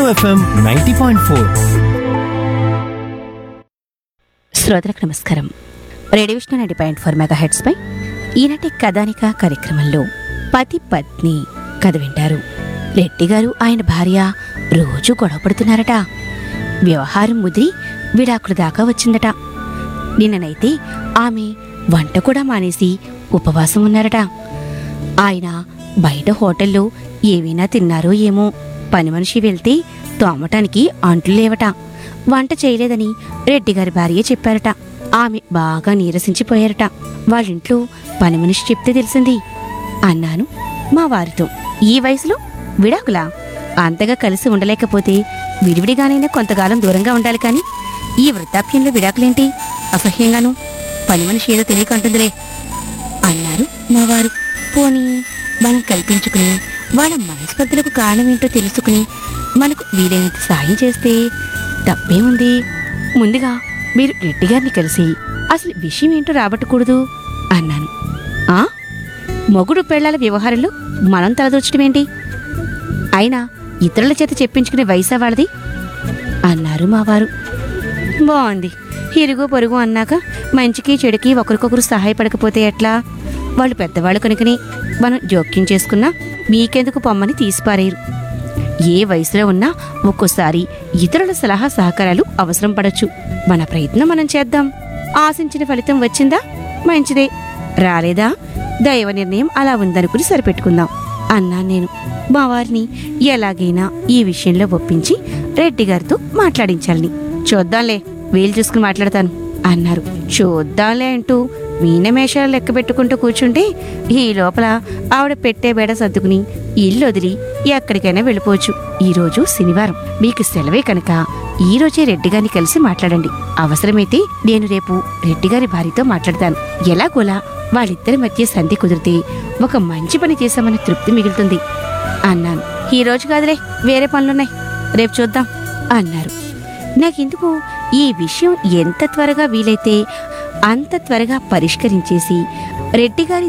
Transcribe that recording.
FM ninety point four శ్రోతలకు నమస్కారం radio Vishnu ninety point four megahertz పై ఈనాటి కథానిక కార్యక్రమంలో పతి పత్ని కథ వింటారు రెడ్డి గారు ఆయన భార్య రోజు గొడవ పడుతున్నారట వ్యవహారం ముదిరి విడాకుల దాకా వచ్చిందట నిన్ననైతే ఆమె వంట కూడా మానేసి ఉపవాసం ఉన్నారట ఆయన బయట హోటల్లో ఏవైనా తిన్నారో ఏమో పని మనిషి వెళ్తే తోమటానికి అంట్లు లేవట వంట చేయలేదని రెడ్డిగారి భార్య చెప్పారట ఆమె బాగా నీరసించిపోయారట వాళ్ళింట్లో పని మనిషి చెప్తే తెలిసింది అన్నాను మా వారితో ఈ వయసులో విడాకులా అంతగా కలిసి ఉండలేకపోతే విడివిడిగానైనా కొంతకాలం దూరంగా ఉండాలి కానీ ఈ వృద్ధాప్యంలో విడాకులేంటి అసహ్యంగాను పని మనిషి ఏదో తెలియకంటుందిలే అన్నారు మా వారు పోనీ మనం కల్పించుకుని వాళ్ళ మనస్పర్ధలకు కారణమేంటో తెలుసుకుని మనకు వీలైనంత సాయం చేస్తే తప్పేముంది ముందుగా మీరు రెడ్డి గారిని కలిసి అసలు విషయం ఏంటో రాబట్టకూడదు అన్నాను ఆ మొగుడు పెళ్లాల వ్యవహారంలో మనం తలదూర్చడమేంటి అయినా ఇతరుల చేత చెప్పించుకునే వయసా వాళ్ళది అన్నారు మా వారు బాగుంది ఇరుగు పొరుగు అన్నాక మంచికి చెడుకి ఒకరికొకరు సహాయపడకపోతే ఎట్లా వాళ్ళు పెద్దవాళ్ళు కనుకని మనం జోక్యం చేసుకున్నా మీకెందుకు పొమ్మని తీసిపారేరు ఏ వయసులో ఉన్నా ఒక్కోసారి ఇతరుల సలహా సహకారాలు అవసరం పడచ్చు మన ప్రయత్నం మనం చేద్దాం ఆశించిన ఫలితం వచ్చిందా మంచిదే రాలేదా దైవ నిర్ణయం అలా ఉందనుకుని సరిపెట్టుకుందాం అన్నా నేను మా వారిని ఎలాగైనా ఈ విషయంలో ఒప్పించి రెడ్డి గారితో మాట్లాడించాలని చూద్దాంలే వీలు చూసుకుని మాట్లాడతాను అన్నారు చూద్దాంలే అంటూ మీనమేషాలు లెక్క పెట్టుకుంటూ కూర్చుంటే ఈ లోపల ఆవిడ పెట్టే బేడ సర్దుకుని ఇల్లు వదిలి ఎక్కడికైనా వెళ్ళిపోవచ్చు ఈ రోజు శనివారం మీకు సెలవే కనుక ఈ రోజే రెడ్డి గారిని కలిసి మాట్లాడండి అవసరమైతే నేను రేపు రెడ్డి గారి భార్యతో మాట్లాడతాను ఎలాగోలా వాళ్ళిద్దరి మధ్య సంధి కుదిరితే ఒక మంచి పని చేశామన్న తృప్తి మిగులుతుంది అన్నాను ఈ రోజు కాదులే వేరే పనులున్నాయి రేపు చూద్దాం అన్నారు నాకెందుకు ఈ విషయం ఎంత త్వరగా వీలైతే అంత త్వరగా పరిష్కరించేసి రెడ్డి గారి